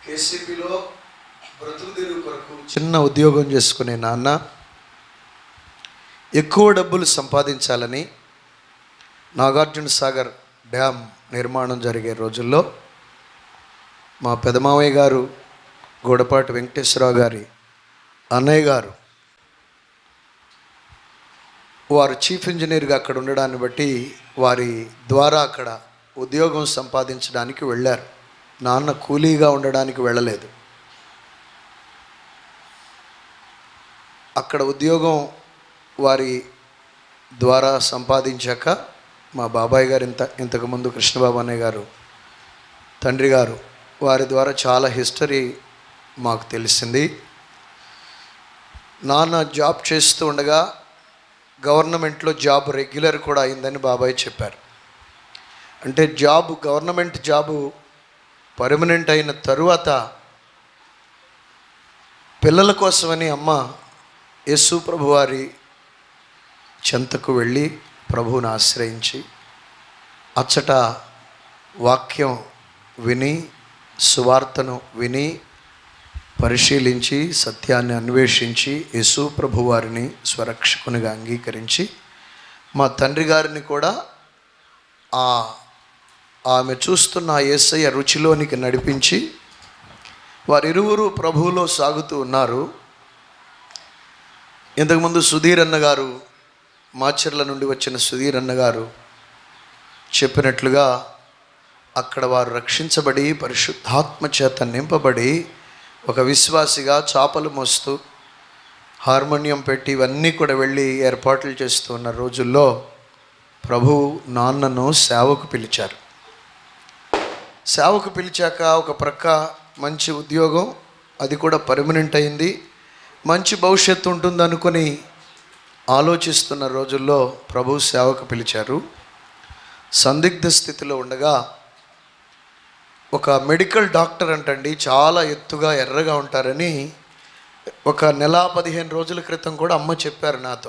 కేసీపీలో బ్రతుకు తెరువు కొరకు చిన్న ఉద్యోగం చేసుకునే నాన్న ఎక్కువ డబ్బులు సంపాదించాలని నాగార్జున సాగర్ డ్యామ్ నిర్మాణం జరిగే రోజుల్లో మా పెదమావయ్య గారు గూడపాటి వెంకటేశ్వరరావు గారి అన్నయ్య గారు వారు చీఫ్ ఇంజనీర్గా అక్కడ ఉండడాన్ని బట్టి వారి ద్వారా అక్కడ ఉద్యోగం సంపాదించడానికి వెళ్ళారు నాన్న కూలీగా ఉండడానికి వెళ్ళలేదు అక్కడ ఉద్యోగం వారి ద్వారా సంపాదించాక మా బాబాయ్ గారు ఇంత ఇంతకుముందు కృష్ణబాబు అన్నయ్య గారు తండ్రి గారు వారి ద్వారా చాలా హిస్టరీ మాకు తెలిసింది నాన్న జాబ్ చేస్తూ ఉండగా గవర్నమెంట్లో జాబ్ రెగ్యులర్ కూడా అయిందని బాబాయ్ చెప్పారు అంటే జాబ్ గవర్నమెంట్ జాబు పర్మనెంట్ అయిన తరువాత పిల్లల కోసమని అమ్మ యేసు ప్రభు వారి చెంతకు వెళ్ళి ప్రభువుని ఆశ్రయించి అచ్చట వాక్యం విని సువార్తను విని పరిశీలించి సత్యాన్ని అన్వేషించి యేసు ప్రభు వారిని స్వరక్షకునిగా అంగీకరించి మా తండ్రి గారిని కూడా ఆ ఆమె చూస్తున్న ఆ యేసయ్య రుచిలోనికి నడిపించి వారిరువురు ప్రభువులో సాగుతూ ఉన్నారు ఇంతకుముందు సుధీర్ అన్న గారు మాచర్ల నుండి వచ్చిన సుధీర్ అన్న గారు చెప్పినట్లుగా అక్కడ వారు రక్షించబడి పరిశుద్ధాత్మ చేత నింపబడి ఒక విశ్వాసిగా చాపలు మోస్తూ హార్మోనియం పెట్టి ఇవన్నీ కూడా వెళ్ళి ఏర్పాట్లు చేస్తూ ఉన్న రోజుల్లో ప్రభు నాన్నను సేవకు పిలిచారు సేవకు పిలిచాక ఒక ప్రక్క మంచి ఉద్యోగం అది కూడా పర్మనెంట్ అయింది మంచి భవిష్యత్తు ఉంటుంది అనుకొని ఆలోచిస్తున్న రోజుల్లో ప్రభు సేవకు పిలిచారు సందిగ్ధ స్థితిలో ఉండగా ఒక మెడికల్ డాక్టర్ అంటండి చాలా ఎత్తుగా ఎర్రగా ఉంటారని ఒక నెల పదిహేను రోజుల క్రితం కూడా అమ్మ చెప్పారు నాతో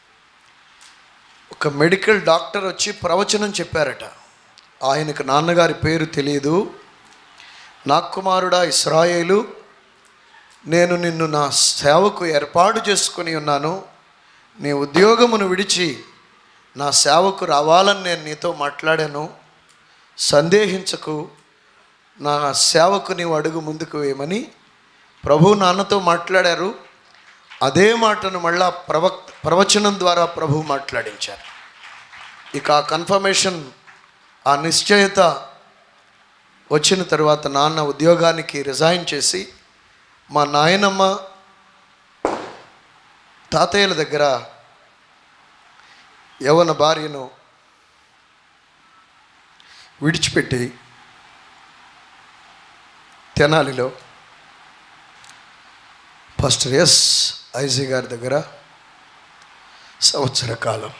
ఒక మెడికల్ డాక్టర్ వచ్చి ప్రవచనం చెప్పారట ఆయనకు నాన్నగారి పేరు తెలియదు నా కుమారుడా ఇస్రాయేలు నేను నిన్ను నా సేవకు ఏర్పాటు చేసుకొని ఉన్నాను నీ ఉద్యోగమును విడిచి నా సేవకు రావాలని నేను నీతో మాట్లాడాను సందేహించకు నా సేవకు నీవు అడుగు ముందుకు వేయమని ప్రభు నాన్నతో మాట్లాడారు అదే మాటను మళ్ళా ప్రవక్ ప్రవచనం ద్వారా ప్రభు మాట్లాడించారు ఇక ఆ కన్ఫర్మేషన్ ఆ నిశ్చయత వచ్చిన తర్వాత నాన్న ఉద్యోగానికి రిజైన్ చేసి మా నాయనమ్మ తాతయ్యల దగ్గర యవన భార్యను విడిచిపెట్టి తెనాలిలో ఫస్టర్ ఎస్ ఐజీ గారి దగ్గర సంవత్సర కాలం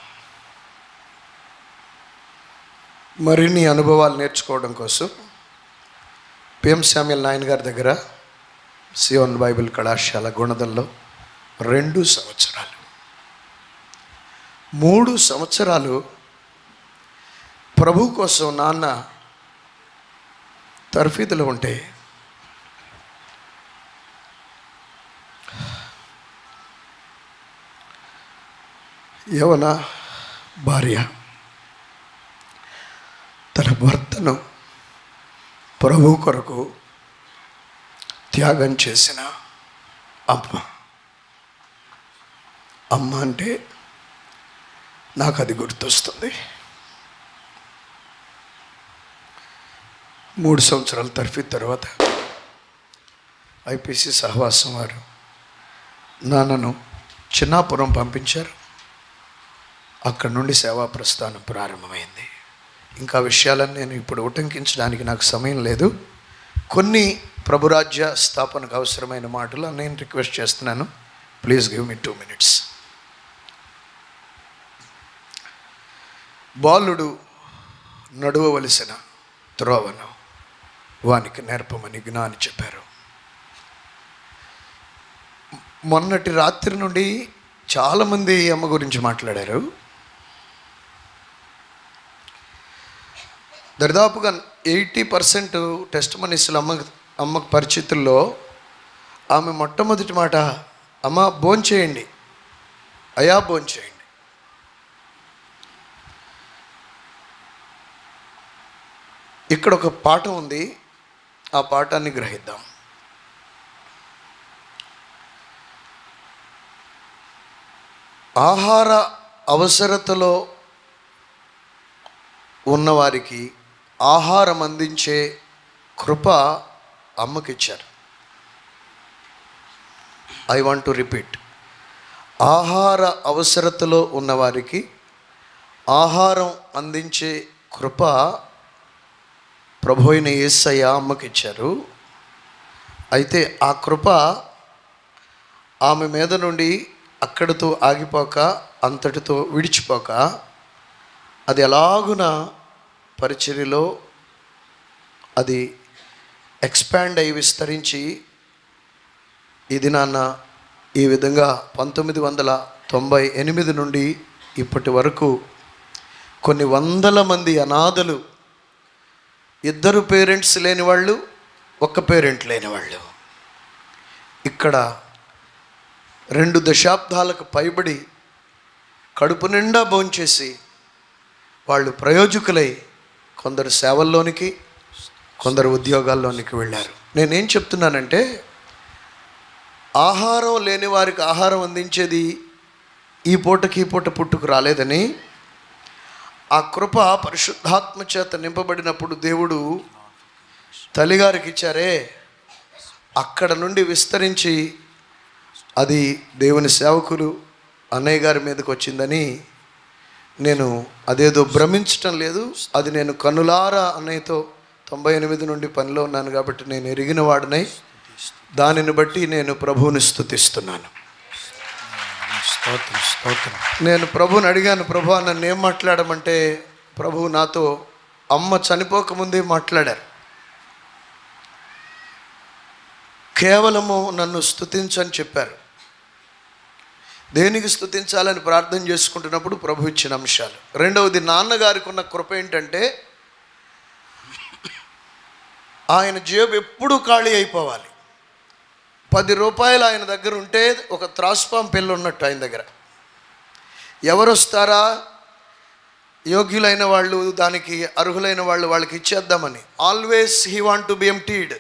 మరిన్ని అనుభవాలు నేర్చుకోవడం కోసం పిఎం శామ్యుల్ నాయన్ గారి దగ్గర సియోన్ బైబిల్ కళాశాల గుణదల్లో రెండు సంవత్సరాలు మూడు సంవత్సరాలు ప్రభు కోసం నాన్న తర్ఫీదులు ఉంటే యవన భార్య తన భర్తను ప్రభు కొరకు త్యాగం చేసిన అమ్మ అమ్మ అంటే నాకు అది గుర్తొస్తుంది మూడు సంవత్సరాల తరఫీ తర్వాత ఐపీసీ సహవాసం వారు నాన్నను చిన్నాపురం పంపించారు అక్కడి నుండి సేవా ప్రస్థానం ప్రారంభమైంది ఇంకా విషయాలను నేను ఇప్పుడు ఉటంకించడానికి నాకు సమయం లేదు కొన్ని ప్రభురాజ్య స్థాపనకు అవసరమైన మాటలు నేను రిక్వెస్ట్ చేస్తున్నాను please give me two minutes బాలుడు నడువవలసిన త్రోవను వానికి నేర్పమని జ్ఞాని చెప్పారు మొన్నటి రాత్రి నుండి చాలామంది ఈ అమ్మ గురించి మాట్లాడారు దరిదాపుగా ఎయిటీ పర్సెంట్ టెస్ట్ మనీస్లో అమ్మ అమ్మకు పరిచితుల్లో ఆమె మొట్టమొదటి మాట అమ్మ భోంచేయండి అయా భోంచేయండి ఇక్కడ ఒక పాఠం ఉంది ఆ పాఠాన్ని గ్రహిద్దాం ఆహార అవసరతలో ఉన్నవారికి ఆహారం అందించే కృప అమ్మకిచ్చారు ఐ వాంట్ టు రిపీట్ ఆహార అవసరతలో ఉన్నవారికి ఆహారం అందించే కృప ప్రభు అయిన యేసయ్య అమ్మకిచ్చారు అయితే ఆ కృప ఆమె మీద నుండి అక్కడితో ఆగిపోక అంతటితో విడిచిపోక అది ఎలాగున పరిచర్యలో అది ఎక్స్పాండ్ అయి విస్తరించి ఇది నాన్న ఈ విధంగా పంతొమ్మిది వందల తొంభై ఎనిమిది నుండి ఇప్పటి వరకు కొన్ని వందల మంది అనాథలు ఇద్దరు పేరెంట్స్ లేని వాళ్ళు ఒక్క పేరెంట్ లేని వాళ్ళు ఇక్కడ రెండు దశాబ్దాలకు పైబడి కడుపు నిండా భోంచేసి వాళ్ళు ప్రయోజకులై కొందరు సేవల్లోనికి కొందరు ఉద్యోగాల్లోనికి వెళ్ళారు నేనేం చెప్తున్నానంటే ఆహారం లేని వారికి ఆహారం అందించేది ఈ పూటకి ఈ పూట పుట్టుకు రాలేదని ఆ కృప పరిశుద్ధాత్మ చేత నింపబడినప్పుడు దేవుడు తల్లిగారికి ఇచ్చారే అక్కడ నుండి విస్తరించి అది దేవుని సేవకులు అన్నయ్య గారి మీదకి వచ్చిందని నేను అదేదో భ్రమించటం లేదు అది నేను కన్నులారా అన్నయ్యతో తొంభై ఎనిమిది నుండి పనిలో ఉన్నాను కాబట్టి నేను ఎరిగిన వాడినై దానిని బట్టి నేను ప్రభువుని స్థుతిస్తున్నాను స్తోత్రం స్తోత్రం నేను ప్రభుని అడిగాను ప్రభు నన్ను ఏం మాట్లాడమంటే ప్రభు నాతో అమ్మ చనిపోకముందే మాట్లాడారు కేవలము నన్ను స్తుతించని చెప్పారు దేనికి స్తుతించాలని ప్రార్థన చేసుకుంటున్నప్పుడు ప్రభు ఇచ్చిన అంశాలు రెండవది నాన్నగారికి ఉన్న కృప ఏంటంటే ఆయన జేబు ఎప్పుడూ ఖాళీ అయిపోవాలి పది రూపాయలు ఆయన దగ్గర ఉంటే ఒక త్రాస్పాం పెళ్ళి ఉన్నట్టు ఆయన దగ్గర ఎవరు వస్తారా యోగ్యులైన వాళ్ళు దానికి అర్హులైన వాళ్ళు వాళ్ళకి ఇచ్చేద్దామని always he want to be emptied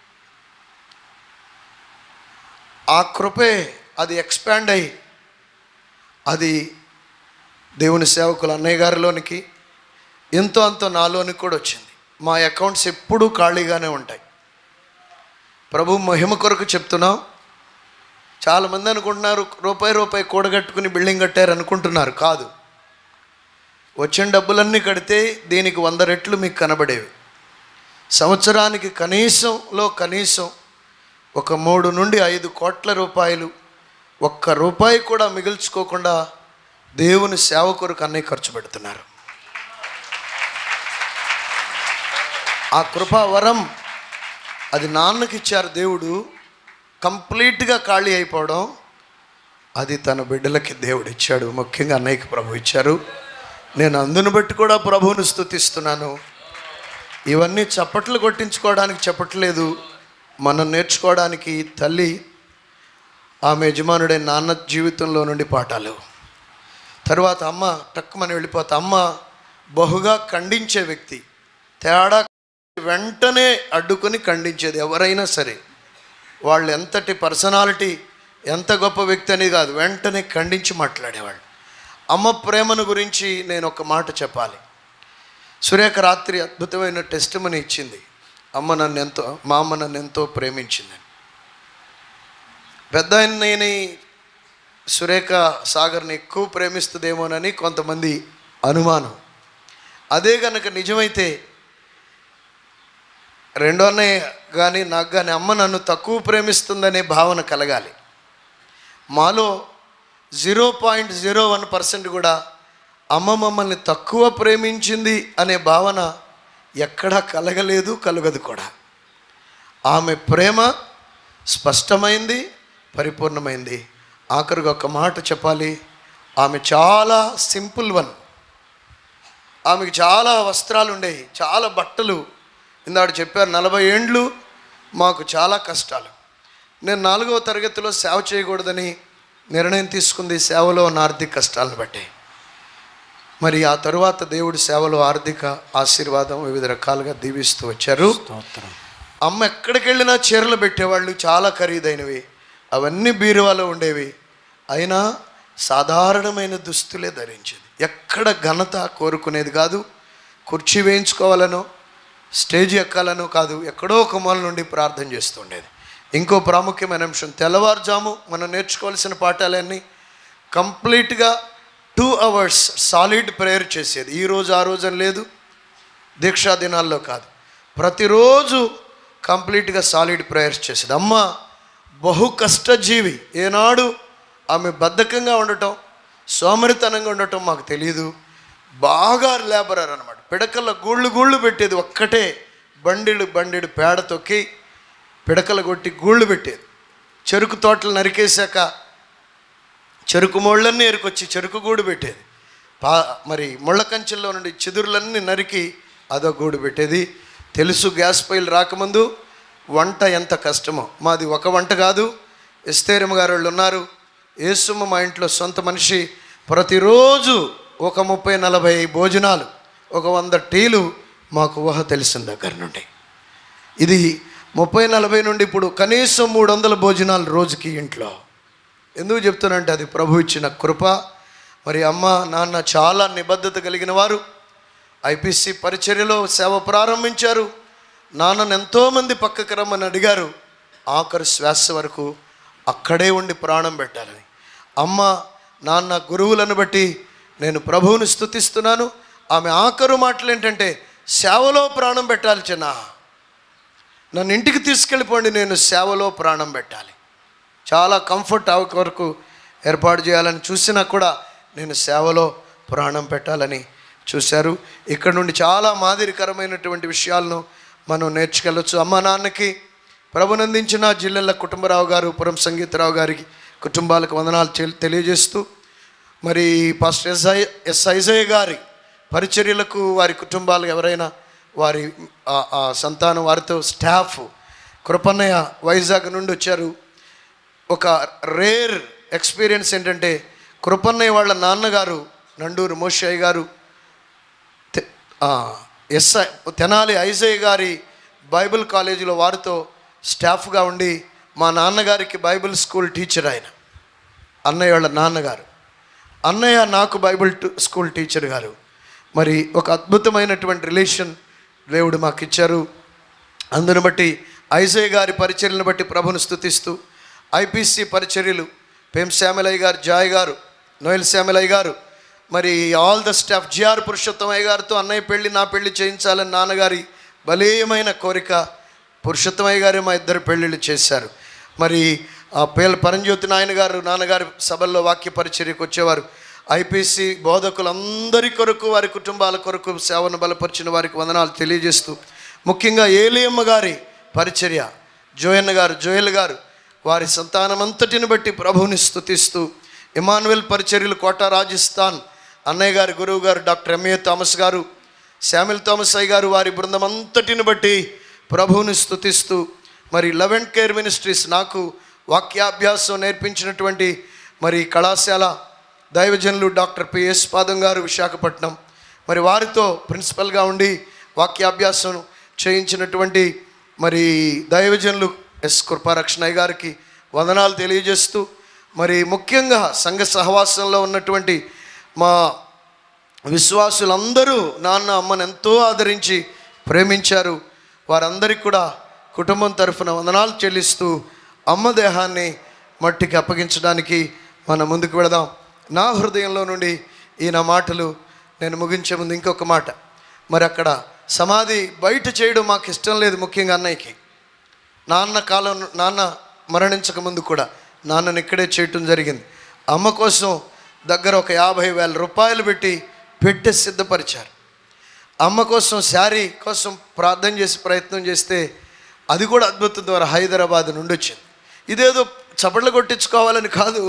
ఆ కృపే అది ఎక్స్పాండ్ అయ్యి అది దేవుని సేవకులు అన్నయ్య గారిలోనికి ఎంతో అంతో నాలోనికి కూడా వచ్చింది మా అకౌంట్స్ ఎప్పుడూ ఖాళీగానే ఉంటాయి ప్రభు మహిమ కొరకు చెప్తున్నాం చాలామంది అనుకుంటున్నారు రూపాయి రూపాయి కూడగట్టుకుని బిల్డింగ్ కట్టారు అనుకుంటున్నారు కాదు వచ్చిన డబ్బులన్నీ కడితే దీనికి వంద రెట్లు మీకు కనబడేవి సంవత్సరానికి కనీసంలో కనీసం ఒక మూడు నుండి ఐదు కోట్ల రూపాయలు ఒక్క రూపాయి కూడా మిగిల్చుకోకుండా దేవుని సేవ కొరకు అన్నీ ఖర్చు పెడుతున్నారు ఆ కృపా వరం అది నాన్నకి ఇచ్చారు దేవుడు కంప్లీట్గా ఖాళీ అయిపోవడం అది తన బిడ్డలకి దేవుడు ఇచ్చాడు ముఖ్యంగా అన్నయ్యకి ప్రభు ఇచ్చారు నేను అందును బట్టి కూడా ప్రభువును స్తుతిస్తున్నాను ఇవన్నీ చప్పట్లు కొట్టించుకోవడానికి చెప్పట్లేదు మనం నేర్చుకోవడానికి తల్లి ఆమె యజమానుడైన నాన్న జీవితంలో నుండి పాఠాలు తర్వాత అమ్మ టక్కుమని వెళ్ళిపోతా అమ్మ బహుగా ఖండించే వ్యక్తి తేడా వెంటనే అడ్డుకొని ఖండించేది ఎవరైనా సరే వాళ్ళు ఎంతటి పర్సనాలిటీ ఎంత గొప్ప వ్యక్తి అనేది కాదు వెంటనే ఖండించి మాట్లాడేవాళ్ళు అమ్మ ప్రేమను గురించి నేను ఒక మాట చెప్పాలి సురేఖ రాత్రి అద్భుతమైన టెస్ట్ మని ఇచ్చింది అమ్మ నన్ను ఎంతో మా అమ్మ నన్ను ఎంతో ప్రేమించింది పెద్ద నేను సురేఖ సాగర్ని ఎక్కువ ప్రేమిస్తుందేమోనని కొంతమంది అనుమానం అదే కనుక నిజమైతే రెండో అన్నయ్య కానీ నాకు కానీ అమ్మ నన్ను తక్కువ ప్రేమిస్తుందనే భావన కలగాలి మాలో zero point zero one percent కూడా అమ్మ మమ్మల్ని తక్కువ ప్రేమించింది అనే భావన ఎక్కడా కలగలేదు కలగదు కూడా ఆమె ప్రేమ స్పష్టమైంది పరిపూర్ణమైంది ఆఖరికి ఒక మాట చెప్పాలి ఆమె చాలా సింపుల్ వన్ ఆమెకి చాలా వస్త్రాలు ఉండేవి చాలా బట్టలు ఇందాడు చెప్పారు నలభై ఏండ్లు మాకు చాలా కష్టాలు నేను నాలుగవ తరగతిలో సేవ చేయకూడదని నిర్ణయం తీసుకుంది సేవలో ఉన్న ఆర్థిక కష్టాలను బట్టి మరి ఆ తరువాత దేవుడి సేవలో ఆర్థిక ఆశీర్వాదం వివిధ రకాలుగా దీవిస్తూ వచ్చారు స్తోత్రం అమ్మ ఎక్కడికి వెళ్ళినా చీరలు పెట్టేవాళ్ళు చాలా ఖరీదైనవి అవన్నీ బీరువాలో ఉండేవి అయినా సాధారణమైన దుస్తులే ధరించేది ఎక్కడ ఘనత కోరుకునేది కాదు కుర్చీ వేయించుకోవాలనో స్టేజ్ ఎక్కాలనో కాదు ఎక్కడో ఒక మూల నుండి ప్రార్థన చేస్తుండేది ఇంకో ప్రాముఖ్యమైన అంశం తెల్లవారుజాము మనం నేర్చుకోవాల్సిన పాఠాలన్నీ కంప్లీట్గా టూ అవర్స్ సాలిడ్ ప్రేయర్ చేసేది ఈ రోజు ఆ రోజు అని లేదు దీక్షా దినాల్లో కాదు ప్రతిరోజు కంప్లీట్గా సాలిడ్ ప్రేయర్స్ చేసేది అమ్మ బహు కష్టజీవి ఏనాడు ఆమె బద్ధకంగా ఉండటం సోమరితనంగా ఉండటం మాకు తెలియదు బాగా లేబరర్ అనమాట పిడకల గూళ్ళు గూళ్ళు పెట్టేది ఒక్కటే బండిలు బండిడు పేడ తొక్కి పిడకలు కొట్టి గూళ్ళు పెట్టేది చెరుకు తోటలు నరికేశాక చెరుకు మొళ్ళన్నీ ఏరుకొచ్చి చెరుకు గూడు పెట్టేది పా మరి ముళ్ళ కంచెల్లో నుండి చిదురులన్నీ నరికి అదో గూడు పెట్టేది తెలుసు గ్యాస్ పొయ్యిలు రాకముందు వంట ఎంత కష్టమో మాది ఒక వంట కాదు ఎస్తేరమ్మ గారు వాళ్ళు ఉన్నారు ఏసుమ్మ మా ఇంట్లో సొంత మనిషి ప్రతిరోజు ఒక ముప్పై నలభై భోజనాలు ఒక వంద టీలు మాకు ఊహ తెలిసిన దగ్గర నుండి ఇది ముప్పై నలభై నుండి ఇప్పుడు కనీసం మూడు వందల భోజనాలు రోజుకి ఇంట్లో ఎందుకు చెప్తానంటే అది ప్రభు ఇచ్చిన కృప మరి అమ్మ నాన్న చాలా నిబద్ధత కలిగిన వారు ఐపీసీ పరిచర్యలో సేవ ప్రారంభించారు నాన్నను ఎంతోమంది పక్కకు రమ్మని అడిగారు ఆఖరి శ్వాస వరకు అక్కడే ఉండి ప్రాణం పెట్టాలని అమ్మ నాన్న గురువులను బట్టి నేను ప్రభువుని స్తుతిస్తున్నాను ఆమె ఆఖరు మాటలు ఏంటంటే సేవలో ప్రాణం పెట్టాలి చిన్న నన్ను ఇంటికి తీసుకెళ్ళిపోండి నేను సేవలో ప్రాణం పెట్టాలి చాలా కంఫర్ట్ ఆ వరకు ఏర్పాటు చేయాలని చూసినా కూడా నేను సేవలో ప్రాణం పెట్టాలని చూశారు ఇక్కడ నుండి చాలా మాదిరికరమైనటువంటి విషయాలను మనం నేర్చుకెళ్ళొచ్చు అమ్మ నాన్నకి ప్రభునందించిన జిల్లెల కుటుంబరావు గారు పురం సంగీతరావు గారికి కుటుంబాలకు వందనాలు చెల్- తెలియజేస్తూ మరి పాస్టర్ ఎస్ఐ ఎస్ ఐజయ్ గారి పరిచర్యలకు వారి కుటుంబాలు ఎవరైనా వారి ఆ- ఆ సంతానం వారితో స్టాఫ్ కృపన్నయ్య వైజాగ్ నుండి వచ్చారు ఒక రేర్ ఎక్స్పీరియన్స్ ఏంటంటే కృపన్నయ్య వాళ్ళ నాన్నగారు నండూరు మోషయ్య గారు తె- ఆ, ఎస్ఐ తెనాలి ఐజయ్ గారి బైబిల్ కాలేజీలో వారితో స్టాఫ్గా ఉండి మా నాన్నగారికి బైబిల్ స్కూల్ టీచర్ ఆయన అన్నయ్య వాళ్ళ నాన్నగారు అన్నయ్య నాకు బైబిల్ టు- స్కూల్ టీచర్ గారు మరి ఒక అద్భుతమైనటువంటి రిలేషన్ దేవుడు మాకు ఇచ్చారు అందును బట్టి ఐజయ్ గారి పరిచర్యలను బట్టి ప్రభుని స్థుతిస్తూ ఐపీసీ పరిచర్యలు పేం శ్యామలయ్య గారు జాయ్ గారు నోయల్ శ్యామలయ్య గారు మరి all the staff GR Purushottamayya గారితో అన్నయ్య పెళ్ళి నా పెళ్ళి చేయించాలని నాన్నగారి బలీయమైన కోరిక పురుషోత్తమయ్య గారు మా ఇద్దరు పెళ్ళిళ్ళు చేశారు మరి ఆ పేల పరంజ్యోతి నాయన గారు నాన్నగారి సభల్లో వాక్య పరిచర్యకు వచ్చేవారు ఐపీసీ బోధకులందరి కొరకు వారి కుటుంబాల కొరకు సేవను బలపరిచిన వారికి వందనాలు తెలియజేస్తూ ముఖ్యంగా ఏలియమ్మ గారి పరిచర్య జోయన్న గారు జోయల్ గారు వారి సంతానమంతటిని బట్టి ప్రభువుని స్తుతిస్తూ ఇమానువెల్ పరిచర్యలు కోట రాజస్థాన్ అన్నయ్య గారి గురువు గారు డాక్టర్ ఎంఏ థామస్ గారు శామిల్ థామస్ అయ్య గారు వారి బృందం అంతటిని బట్టి ప్రభువుని స్తుతిస్తూ మరి లవ్ అండ్ కేర్ మినిస్ట్రీస్ నాకు వాక్యాభ్యాసం నేర్పించినటువంటి మరి కళాశాల దైవజనులు డాక్టర్ పిఎస్ పాదం గారు విశాఖపట్నం మరి వారితో ప్రిన్సిపల్గా ఉండి వాక్యాభ్యాసం చేయించినటువంటి మరి దైవజనులు ఎస్ కృపారక్షణయ్య గారికి వందనాలు తెలియజేస్తూ మరి ముఖ్యంగా సంఘ సహవాసంలో ఉన్నటువంటి మా విశ్వాసులందరూ నాన్న అమ్మను ఎంతో ఆదరించి ప్రేమించారు వారందరికీ కూడా కుటుంబం తరఫున వందనాలు చెల్లిస్తూ అమ్మ దేహాన్ని మట్టికి అప్పగించడానికి మనం ముందుకు వెళదాం నా హృదయంలో నుండి ఈ నా మాటలు నేను ముగించే ముందు ఇంకొక మాట మరి అక్కడ సమాధి బయట చేయడం మాకు ఇష్టం లేదు ముఖ్యంగా అన్నయ్యకి నాన్న కాలం నాన్న మరణించక ముందు కూడా నాన్నని ఇక్కడే చేయటం జరిగింది అమ్మ కోసం దగ్గర ఒక యాభై వేల రూపాయలు పెట్టి పెట్టె సిద్ధపరిచారు అమ్మ కోసం శారీ కోసం ప్రార్థన చేసి ప్రయత్నం చేస్తే అది కూడా అద్భుతం ద్వారా హైదరాబాద్ నుండి వచ్చింది ఇదేదో చపట్లు కొట్టించుకోవాలని కాదు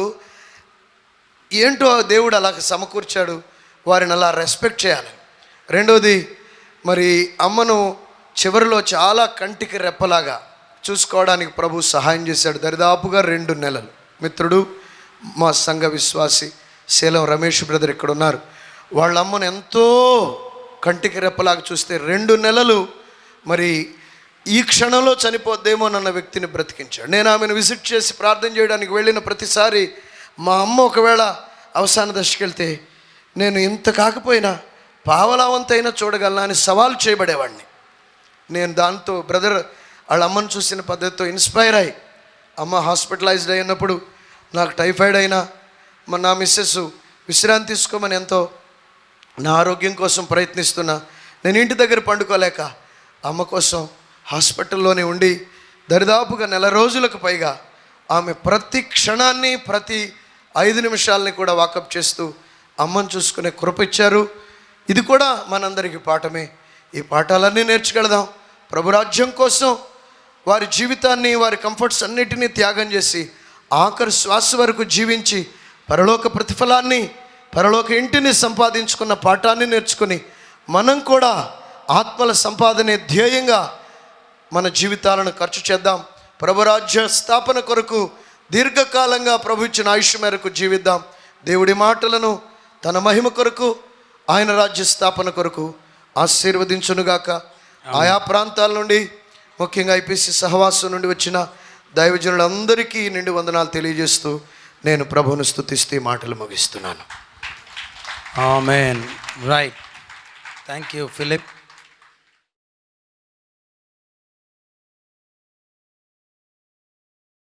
ఏంటో దేవుడు అలా సమకూర్చాడు వారిని అలా రెస్పెక్ట్ చేయాలి రెండోది మరి అమ్మను చివరిలో చాలా కంటికి రెప్పలాగా చూసుకోవడానికి ప్రభు సహాయం చేశాడు దరిదాపుగా రెండు నెలలు మిత్రుడు మా సంఘ విశ్వాసి శీలం రమేష్ బ్రదర్ ఇక్కడ ఉన్నారు వాళ్ళ అమ్మను ఎంతో కంటికి రెప్పలాగా చూస్తే రెండు నెలలు మరి ఈ క్షణంలో చనిపోద్దేమోనన్న వ్యక్తిని బ్రతికించాడు నేను ఆమెను విజిట్ చేసి ప్రార్థన చేయడానికి వెళ్ళిన ప్రతిసారి మా అమ్మ ఒకవేళ అవసాన దశకి వెళ్తే నేను ఇంత కాకపోయినా పావలావంతైనా చూడగలనా అని సవాల్ చేయబడేవాడిని నేను దాంతో బ్రదర్ వాళ్ళ అమ్మను చూసిన పద్ధతితో ఇన్స్పైర్ అయ్యి అమ్మ హాస్పిటలైజ్డ్ అయినప్పుడు నాకు టైఫాయిడ్ అయినా మా నా మిస్సెస్ విశ్రాంతి తీసుకోమని ఎంతో నా ఆరోగ్యం కోసం ప్రయత్నిస్తున్నా నేను ఇంటి దగ్గర పండుకోలేక అమ్మ కోసం హాస్పిటల్లోనే ఉండి దరిదాపుగా నెల రోజులకు పైగా ఆమె ప్రతి క్షణాన్ని ప్రతి ఐదు నిమిషాలని కూడా వాకప్ చేస్తూ అమ్మను చూసుకునే కృప ఇచ్చారు ఇది కూడా మనందరికీ పాఠమే ఈ పాఠాలన్నీ నేర్చుకెళదాం ప్రభురాజ్యం కోసం వారి జీవితాన్ని వారి కంఫర్ట్స్ అన్నిటినీ త్యాగం చేసి ఆఖరి శ్వాస వరకు జీవించి పరలోక ప్రతిఫలాన్ని పరలోక ఇంటిని సంపాదించుకున్న పాఠాన్ని నేర్చుకుని మనం కూడా ఆత్మల సంపాదనే ధ్యేయంగా మన జీవితాలను ఖర్చు చేద్దాం ప్రభురాజ్య స్థాపన కొరకు దీర్ఘకాలంగా ప్రభు ఇచ్చిన ఆయుష్ మేరకు జీవిద్దాం దేవుడి మాటలను తన మహిమ కొరకు ఆయన రాజ్య స్థాపన కొరకు ఆశీర్వదించునుగాక ఆయా ప్రాంతాల నుండి ముఖ్యంగా ఐపీసీ సహవాసం నుండి వచ్చిన దైవజనులందరికీ నిండు వందనాలు తెలియజేస్తూ నేను ప్రభువును స్తుతిస్తూ ఈ మాటలు ముగిస్తున్నాను amen right thank you Philip